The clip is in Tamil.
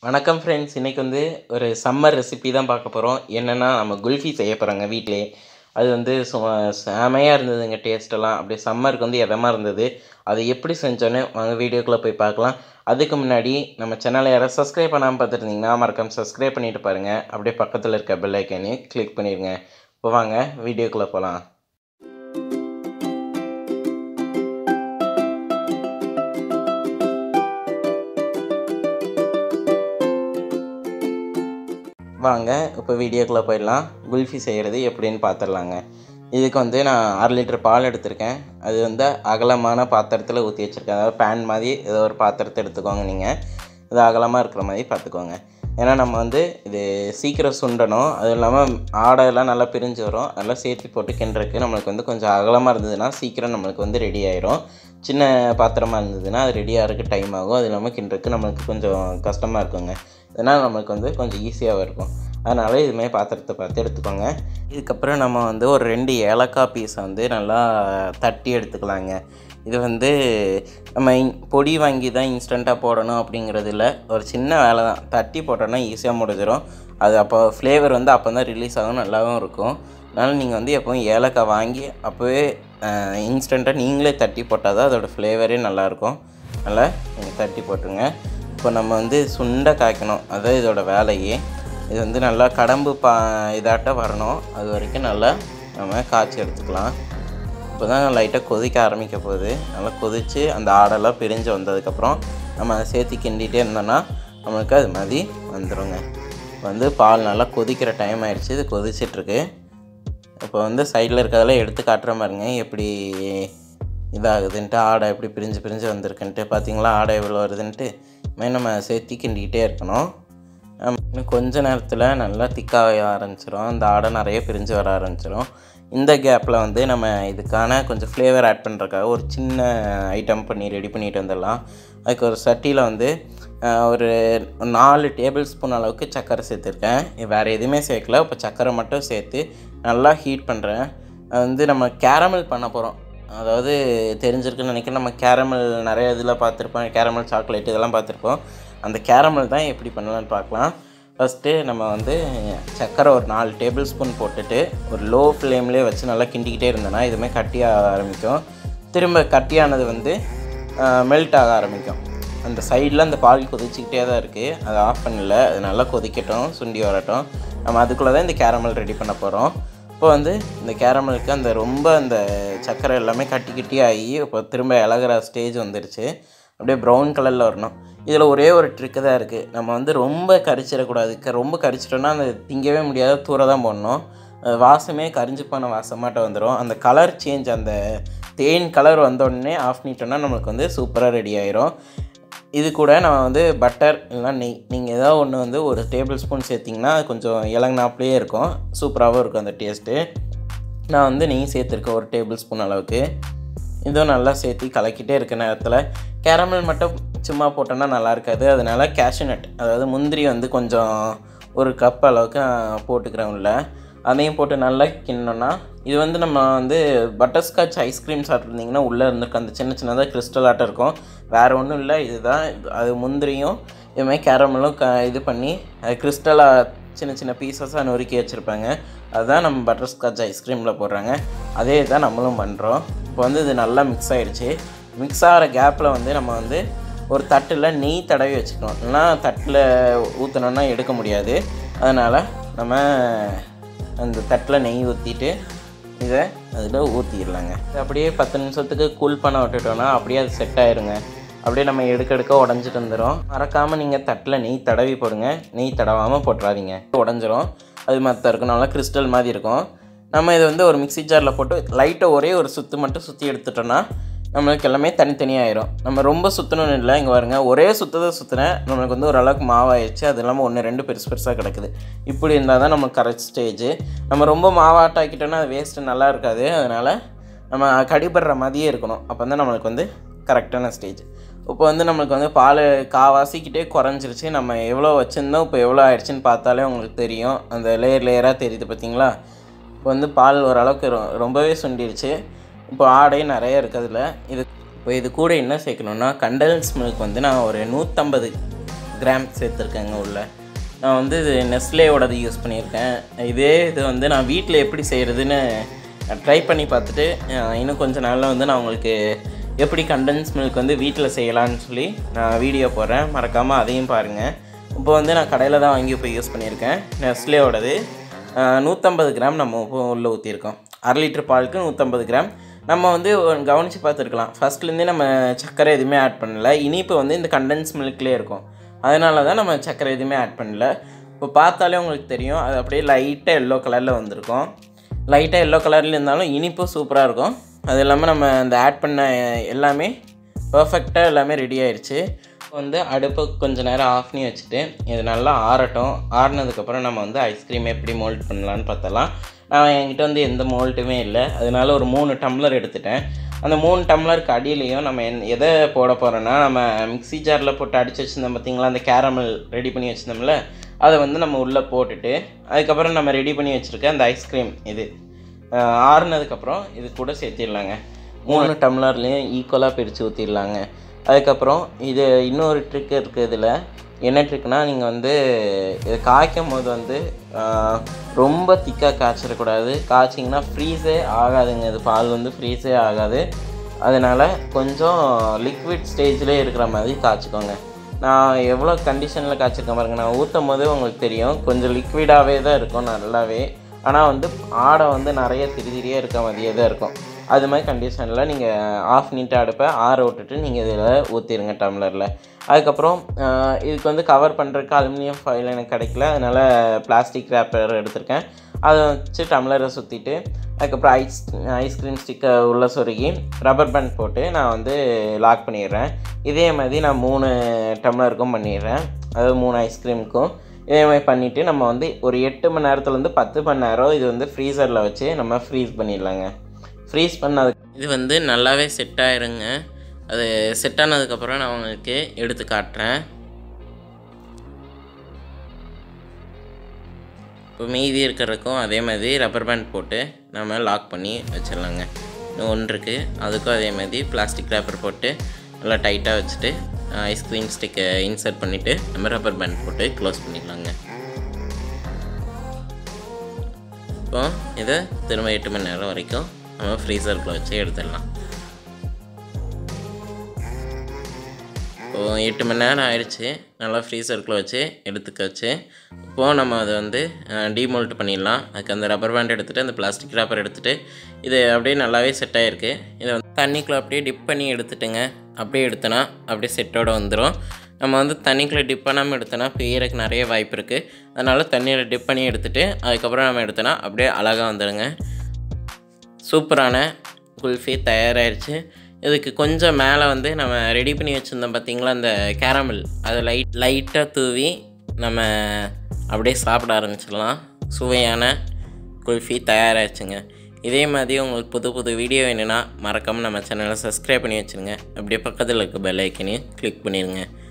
வணக்கம் ஃப்ரெண்ட்ஸ் இன்றைக்கி வந்து ஒரு சம்மர் ரெசிபி தான் பார்க்க போகிறோம் என்னென்னா நம்ம குல்ஃபி செய்ய போகிறோங்க வீட்டிலே அது வந்து சும்மா செமையாக இருந்ததுங்க டேஸ்ட்டெல்லாம் அப்படியே சம்மருக்கு வந்து எதமாக இருந்தது அது எப்படி செஞ்சோன்னு வாங்க வீடியோக்குள்ளே போய் பார்க்கலாம் அதுக்கு முன்னாடி நம்ம சேனலை யாராவது சப்ஸ்கிரைப் பண்ணாமல் பார்த்துருந்தீங்கன்னா மறக்காம சப்ஸ்கிரைப் பண்ணிட்டு பாருங்கள் அப்படியே பக்கத்தில் இருக்க பெல் ஐக்கனையும் கிளிக் பண்ணிடுங்க இப்போ வாங்க வீடியோக்குள்ளே போகலாம் வாங்க இப்போ வீடியோக்குள்ளே போயிடலாம் குல்ஃபி செய்கிறது எப்படின்னு பார்த்துடலாங்க இதுக்கு வந்து நான் அரை லிட்டர் பால் எடுத்திருக்கேன் அது வந்து அகலமான பாத்திரத்தில் ஊற்றி வச்சுருக்கேன் அதாவது பேன் மாதிரி ஏதோ ஒரு பாத்திரத்தை எடுத்துக்கோங்க நீங்கள் இது அகலமாக இருக்கிற மாதிரி பார்த்துக்கோங்க ஏன்னா நம்ம வந்து இது சீக்கிரம் சுண்டணும் அது இல்லாமல் ஆடையெல்லாம் நல்லா பிரிஞ்சு வரும் அதெல்லாம் சேர்த்து போட்டு கிண்டுறதுக்கு நம்மளுக்கு வந்து கொஞ்சம் அகலமாக இருந்ததுன்னா சீக்கிரம் நம்மளுக்கு வந்து ரெடி ஆயிரும் சின்ன பாத்திரமாக இருந்ததுன்னா அது ரெடி ஆகிறதுக்கு டைம் ஆகும் அது இல்லாமல் கிண்டுறதுக்கு நம்மளுக்கு கொஞ்சம் கஷ்டமாக இருக்குங்க இதனால் நம்மளுக்கு வந்து கொஞ்சம் ஈஸியாகவும் இருக்கும் அதனால் இதுமாதிரி பாத்திரத்தை பார்த்து எடுத்துக்கோங்க இதுக்கப்புறம் நம்ம வந்து ஒரு ரெண்டு ஏலக்காய் பீஸை வந்து நல்லா தட்டி எடுத்துக்கலாங்க இது வந்து நம்ம இன்- பொடி வாங்கி தான் இன்ஸ்டண்ட்டாக போடணும் அப்படிங்கிறது இல்லை ஒரு சின்ன வேலை தான் தட்டி போட்டோன்னா ஈஸியாக முடிஞ்சிடும் அது அப்போ ஃப்ளேவர் வந்து அப்போ தான் ரிலீஸ் ஆகும் நல்லாவும் இருக்கும் அதனால் நீங்கள் வந்து எப்போவும் ஏலக்காய் வாங்கி அப்போவே இன்ஸ்டண்ட்டாக நீங்களே தட்டி போட்டால் தான் அதோடய ஃப்ளேவரே நல்லாயிருக்கும் நல்லா நீங்கள் தட்டி போட்டுருங்க இப்போ நம்ம வந்து சுண்டை காய்க்கணும் அதுதான் இதோட வேலையே இது வந்து நல்லா கடம்பு பா இதாட்ட வரணும் அது வரைக்கும் நல்லா நம்ம காய்ச்சி எடுத்துக்கலாம் இப்போ தான் லைட்டாக கொதிக்க ஆரம்பிக்க போகுது நல்லா கொதித்து அந்த ஆடெல்லாம் பிரிஞ்சு வந்ததுக்கப்புறம் நம்ம அதை சேர்த்து கிண்டிகிட்டே இருந்தோம்னா நம்மளுக்கு அது மாதிரி வந்துடுங்க இப்போ வந்து பால் நல்லா கொதிக்கிற டைம் ஆயிடுச்சு இது கொதிச்சிட்ருக்கு இப்போ வந்து சைடில் இருக்கிறதெல்லாம் எடுத்து காட்டுற பாருங்க எப்படி இதாகுதுன்ட்டு ஆடை எப்படி பிரிஞ்சு பிரிஞ்சு வந்திருக்குன்ட்டு பார்த்தீங்களா ஆடை எவ்வளோ வருதுன்ட்டு இதுமாதிரி நம்ம சேர்த்து கிண்டிக்கிட்டே இருக்கணும் ஆம், இன்னும் கொஞ்ச நேரத்தில் நல்லா திக்காக ஆரம்பிச்சிரும் அந்த ஆடை நிறைய பிரிஞ்சு வர ஆரம்பிச்சிரும் இந்த கேப்பில் வந்து நம்ம இதுக்கான கொஞ்சம் ஃப்ளேவர் ஆட் பண்ணுறக்காக ஒரு சின்ன ஐட்டம் பண்ணி ரெடி பண்ணிட்டு வந்துடலாம் அதுக்கு ஒரு சட்டியில் வந்து ஆஹ், ஒரு நாலு டேபிள் ஸ்பூன் அளவுக்கு சர்க்கரை சேர்த்துருக்கேன் வேறு எதுவுமே சேர்க்கல இப்போ சர்க்கரை மட்டும் சேர்த்து நல்லா ஹீட் பண்ணுறேன் அது வந்து நம்ம கேரமல் பண்ண போகிறோம் அதாவது தெரிஞ்சிருக்குன்னு நினைக்கிறேன் நம்ம கேரமல் நிறைய இதில் பார்த்துருப்போம் கேரமல் சாக்லேட் இதெல்லாம் பார்த்துருப்போம் அந்த கேரமல் தான் எப்படி பண்ணலாம்னு பார்க்கலாம் ஃபஸ்ட்டு நம்ம வந்து சர்க்கரை ஒரு நாலு டேபிள் ஸ்பூன் போட்டுட்டு ஒரு லோ ஃப்ளேம்லேயே வச்சு நல்லா கிண்டிக்கிட்டே இருந்தோன்னா இதுமாதிரி கட்டியாக ஆரம்பிக்கும் திரும்ப கட்டியானது வந்து மெல்ட் ஆக ஆரம்பிக்கும் அந்த சைடில் அந்த பால் கொதிச்சுக்கிட்டே தான் இருக்குது அதை ஆஃப் பண்ணல அது நல்லா கொதிக்கட்டும் சுண்டி வரட்டும் நம்ம அதுக்குள்ளே தான் இந்த கேரமல் ரெடி பண்ண போகிறோம் இப்போ வந்து இந்த கேரமலுக்கு அந்த ரொம்ப அந்த சர்க்கரை எல்லாமே கட்டி கட்டி ஆகி இப்போ திரும்ப இலகுற ஸ்டேஜ் வந்துருச்சு அப்படியே ப்ரௌன் கலரில் வரணும் இதில் ஒரே ஒரு ட்ரிக்கு தான் இருக்குது நம்ம வந்து ரொம்ப கரிச்சிடக்கூடாது க- ரொம்ப கரிச்சிட்டோன்னா அந்த திங்கவே முடியாத தூர தான் போடணும் அது வாசமே கரிஞ்சு போன வாசமாட்ட வந்துடும் அந்த கலர் சேஞ்ச் அந்த தேன் கலர் வந்தோடனே ஆஃப் பண்ணிட்டோன்னா நம்மளுக்கு வந்து சூப்பராக ரெடி ஆயிரும் இது கூட நம்ம வந்து பட்டர் இல்லைனா நெய் நீங்கள் ஏதாவது ஒன்று வந்து ஒரு டேபிள் ஸ்பூன் சேர்த்திங்கன்னா அது கொஞ்சம் இலங்கினாப்லேயே இருக்கும் சூப்பராகவும் இருக்கும் அந்த டேஸ்ட்டு நான் வந்து நெய் சேர்த்துருக்கேன் ஒரு டேபிள் ஸ்பூன் அளவுக்கு இதுவும் நல்லா சேர்த்து கலக்கிட்டே இருக்க நேரத்தில் கேரமல் மட்டும் சும்மா போட்டோன்னா நல்லா இருக்காது அதனால cashew nut அதாவது முந்திரி வந்து கொஞ்சம் ஒரு கப் அளவுக்கு நான் போட்டுக்கிறேன் உள்ள அதையும் போட்டு நல்லா கிண்ணோன்னா இது வந்து நம்ம வந்து பட்டர்ஸ்காட்ச் ஐஸ்கிரீம் சாப்பிட்ருந்தீங்கன்னா உள்ளே இருந்திருக்க அந்த சின்ன சின்னதாக கிறிஸ்டல் ஆட்டம் இருக்கும் வேறு ஒன்றும் இல்லை இதுதான் இது- அது முந்திரியும் இதுமாதிரி கேரமலும் க இது பண்ணி அது கிறிஸ்டலாக சின்ன சின்ன பீசஸாக நொறுக்கி வச்சுருப்பாங்க அதுதான் நம்ம பட்டர்ஸ்காட்ச் ஐஸ்கிரீமில் போடுறாங்க அதே தான் நம்மளும் பண்ணுறோம் இப்போ வந்து இது நல்லா மிக்ஸ் ஆயிடுச்சு மிக்ஸ் ஆகிற கேப்பில் வந்து நம்ம வந்து ஒரு தட்டில் நெய் தடவி வச்சுக்கணும் இல்லைன்னா தட்டில் ஊற்றினோன்னா எடுக்க முடியாது அதனால் நம்ம அந்த தட்டில் நெய் ஊற்றிட்டு இதை அதில் ஊற்றிடலாங்க இது அப்படியே பத்து நிமிஷத்துக்கு கூல் பண்ண விட்டுட்டோன்னா அப்படியே அது செட் ஆயிருங்க அப்படியே நம்ம எடுக்க எடுக்க உடஞ்சிட்டு வந்துடும் மறக்காமல் நீங்கள் தட்டில் நெய் தடவி போடுங்க நெய் தடவாமல் போட்டுறாதீங்க உடஞ்சிரும் அது மற்ற இருக்கும் நல்லா கிறிஸ்டல் மாதிரி இருக்கும் நம்ம இதை வந்து ஒரு மிக்ஸி ஜாரில் போட்டு லைட்டாக ஒரே ஒரு சுற்று மட்டும் சுற்றி எடுத்துட்டோன்னா நம்மளுக்கு எல்லாமே தனித்தனியாயிரும் நம்ம ரொம்ப சுற்றணும்னு இல்லை இங்கே பாருங்க ஒரே சுற்றதை சுற்றினேன் நம்மளுக்கு வந்து ஓரளவுக்கு மாவாயிடுச்சு அது இல்லாமல் ஒன்று ரெண்டு பெருசு பெருசாக கிடக்குது இப்படி இருந்தால் தான் நமக்கு கரெக்ட் ஸ்டேஜ் நம்ம ரொம்ப மாவாட்டாக்கிட்டோன்னா அது வேஸ்ட்டு நல்லா இருக்காது அதனால் நம்ம கடிபடுற மாதிரியே இருக்கணும் அப்போ தான் நம்மளுக்கு வந்து கரெக்டான ஸ்டேஜ் இப்போ வந்து நம்மளுக்கு வந்து பால் காவாசிக்கிட்டே குறைஞ்சிருச்சு நம்ம எவ்வளோ வச்சுருந்தோம் இப்போ எவ்வளோ ஆயிடுச்சுன்னு பார்த்தாலே உங்களுக்கு தெரியும் அந்த லேயர் லேயராக தெரியுது பார்த்தீங்களா இப்போ வந்து பால் ஓரளவுக்கு ரொ- ரொம்பவே சுண்டிருச்சு இப்போ ஆடையும் நிறைய இருக்குது அதில் இது இப்போ இது கூட என்ன சேர்க்கணுன்னா கண்டன்ஸ் மில்க் வந்து நான் ஒரு நூற்றம்பது கிராம் சேர்த்துருக்கேங்க உள்ள நான் வந்து இது நெஸ்லேயோடது யூஸ் பண்ணியிருக்கேன் இதே இது வந்து நான் வீட்டில் எப்படி செய்கிறதுன்னு ட்ரை பண்ணி பார்த்துட்டு அஹ், இன்னும் கொஞ்ச நாளில் வந்து நான் உங்களுக்கு எப்படி கண்டென்ஸ் மில்க் வந்து வீட்டில் செய்யலான்னு சொல்லி நான் வீடியோ போடுறேன் மறக்காமல் அதையும் பாருங்கள் இப்போ வந்து நான் கடையில் தான் வாங்கி இப்போ யூஸ் பண்ணியிருக்கேன் நெஸ்லேயோடது நூற்றம்பது கிராம் நம்ம இப்போ உள்ளே ஊற்றிருக்கோம் அரை லிட்டர் பாலுக்கு நூற்றம்பது கிராம் நம்ம வந்து கவனித்து பார்த்துருக்கலாம் ஃபஸ்ட்லேருந்தே நம்ம சர்க்கரை எதுவுமே ஆட் பண்ணல இனிப்பு வந்து இந்த கண்டென்ஸ் மில்க்லேயே இருக்கும் அதனால தான் நம்ம சர்க்கரை எதுவுமே ஆட் பண்ணல இப்போ பார்த்தாலே உங்களுக்கு தெரியும் அது அப்படியே லைட்டாக எல்லோ கலரில் வந்திருக்கும் லைட்டாக எல்லோ கலரில் இருந்தாலும் இனிப்பும் சூப்பராக இருக்கும் அது இல்லாமல் நம்ம அந்த ஆட் பண்ண எல்லாமே பர்ஃபெக்டாக எல்லாமே ரெடி ஆயிடுச்சு வந்து அடுப்பை கொஞ்ச நேரம் ஆஃப் பண்ணி வச்சுட்டு இது நல்லா ஆறட்டும் ஆறுனதுக்கப்புறம் நம்ம வந்து ஐஸ்கிரீம் எப்படி மோல்ட் பண்ணலான்னு பார்த்தலாம் நான் என்கிட்ட வந்து எந்த மோல்ட்டுமே இல்லை அதனால ஒரு மூணு டம்ளர் எடுத்துட்டேன் அந்த மூணு டம்ளருக்கு அடியிலையும் நம்ம என் எதை போட போகிறோன்னா நம்ம மிக்ஸி ஜாரில் போட்டு அடித்து வச்சுருந்தோம் பார்த்தீங்களா அந்த கேரமல் ரெடி பண்ணி வச்சுருந்தோம்ல அதை வந்து நம்ம உள்ளே போட்டுட்டு அதுக்கப்புறம் நம்ம ரெடி பண்ணி வச்சுருக்க அந்த ஐஸ்கிரீம் இது ஆஹ் ஆறுனதுக்கப்புறம் இது கூட சேர்த்திடலாங்க மூணு டம்ளர்லேயும் ஈக்குவலாக பிரித்து ஊற்றிடலாங்க அதுக்கப்புறம் இது இன்னொரு ட்ரிக் இருக்குது இதில் என்ன ட்ரிக்னா நீங்கள் வந்து இது காய்க்கும் போது வந்து ஆஹ், ரொம்ப திக்காக காய்ச்சிடக்கூடாது காய்ச்சிங்கன்னா ஃப்ரீஸே ஆகாதுங்க இது பால் வந்து ஃப்ரீஸே ஆகாது அதனால் கொஞ்சம் லிக்விட் ஸ்டேஜ்லேயே இருக்கிற மாதிரி காய்ச்சிக்கோங்க நான் எவ்வளோ கண்டிஷனில் காய்ச்சிருக்கேன் பாருங்க நான் ஊற்றும் போதே உங்களுக்கு தெரியும் கொஞ்சம் லிக்விடாகவே தான் இருக்கும் நல்லாவே ஆனால் வந்து ஆடை வந்து நிறைய திரி திரியாக இருக்க மாதிரியே தான் இருக்கும் அது மாதிரி கண்டிஷனில் நீங்கள் ஆஃப் பண்ணிட்டு அடுப்பை ஆற விட்டுட்டு நீங்கள் இதில் ஊற்றிடுங்க டம்ளரில் அதுக்கப்புறம் ஆஹ், இதுக்கு வந்து கவர் பண்ணுறதுக்கு அலுமினியம் ஃபாயில் எனக்கு கிடைக்கல அதனால் பிளாஸ்டிக் ரேப்பர் எடுத்திருக்கேன் அதை வச்சு டம்ளரை சுற்றிட்டு அதுக்கப்புறம் ஐஸ் ஐஸ்கிரீம் ஸ்டிக்கை உள்ளே சொருகி ரப்பர் பேண்ட் போட்டு நான் வந்து லாக் பண்ணிடுறேன் இதே மாதிரி நான் மூணு டம்ளருக்கும் பண்ணிடுறேன் அதாவது மூணு ஐஸ்கிரீமுக்கும் இதே மாதிரி பண்ணிவிட்டு நம்ம வந்து ஒரு எட்டு மணி நேரத்துலேருந்து பத்து மணி நேரம் இது வந்து ஃப்ரீசரில் வச்சு நம்ம ஃப்ரீஸ் பண்ணிடலாங்க ஃப்ரீஸ் பண்ணது இது வந்து நல்லாவே செட் ஆயிருங்க அது செட் ஆனதுக்கப்புறம் நான் உங்களுக்கு எடுத்து காட்டுறேன் இப்போ மீதி இருக்கிறதுக்கும் அதே மாதிரி ரப்பர் பேண்ட் போட்டு நம்ம லாக் பண்ணி வச்சிடலாங்க இன்னும் ஒன்று இருக்குது அதுக்கும் அதே மாதிரி பிளாஸ்டிக் ரேப்பர் போட்டு நல்லா டைட்டாக வச்சுட்டு ஐஸ்கிரீம் ஸ்டிக்கை இன்சர்ட் பண்ணிவிட்டு நம்ம ரப்பர் பேண்ட் போட்டு க்ளோஸ் பண்ணிடலாங்க இப்போ இதை திரும்ப எட்டு மணி நேரம் வரைக்கும் நம்ம ஃப்ரீசருக்குள்ள வச்சு எடுத்துடலாம் இப்போது எட்டு மணி நேரம் ஆயிடுச்சு நல்லா ஃப்ரீசருக்குள்ள வச்சு எடுத்துக்க வச்சு இப்போது நம்ம அதை வந்து டீமோல்ட் பண்ணிடலாம் அதுக்கு அந்த ரப்பர் பேண்ட் எடுத்துகிட்டு அந்த பிளாஸ்டிக் ரேப்பர் எடுத்துகிட்டு இது அப்படியே நல்லாவே செட் ஆகிருக்கு இதை வந்து தண்ணிக்குள்ளே அப்படியே டிப் பண்ணி எடுத்துட்டுங்க அப்படியே எடுத்தோன்னா அப்படியே செட்டோட வந்துடும் நம்ம வந்து தண்ணிக்குள்ளே டிப் பண்ணாமல் எடுத்தோன்னா பிரியறதுக்கு நிறைய வாய்ப்பு இருக்குது அதனால் தண்ணியில் டிப் பண்ணி எடுத்துகிட்டு அதுக்கப்புறம் நம்ம எடுத்தோன்னா அப்படியே அழகாக வந்துடுங்க சூப்பரான குல்ஃபி தயாராகிடுச்சு இதுக்கு கொஞ்சம் மேலே வந்து நம்ம ரெடி பண்ணி வச்சுருந்தோம் பார்த்தீங்களா அந்த கேரமல் அதை லைட் லைட்டாக தூவி நம்ம அப்படியே சாப்பிட ஆரம்பிச்சிடலாம் சுவையான குல்ஃபி தயாராகிடுச்சுங்க இதே மாதிரி உங்களுக்கு புது புது வீடியோ வேணும்னா மறக்காமல் நம்ம சேனலை சப்ஸ்கிரைப் பண்ணி வச்சுருங்க அப்படியே பக்கத்தில் இருக்க பெல் ஐக்கனையும் கிளிக் பண்ணிடுங்க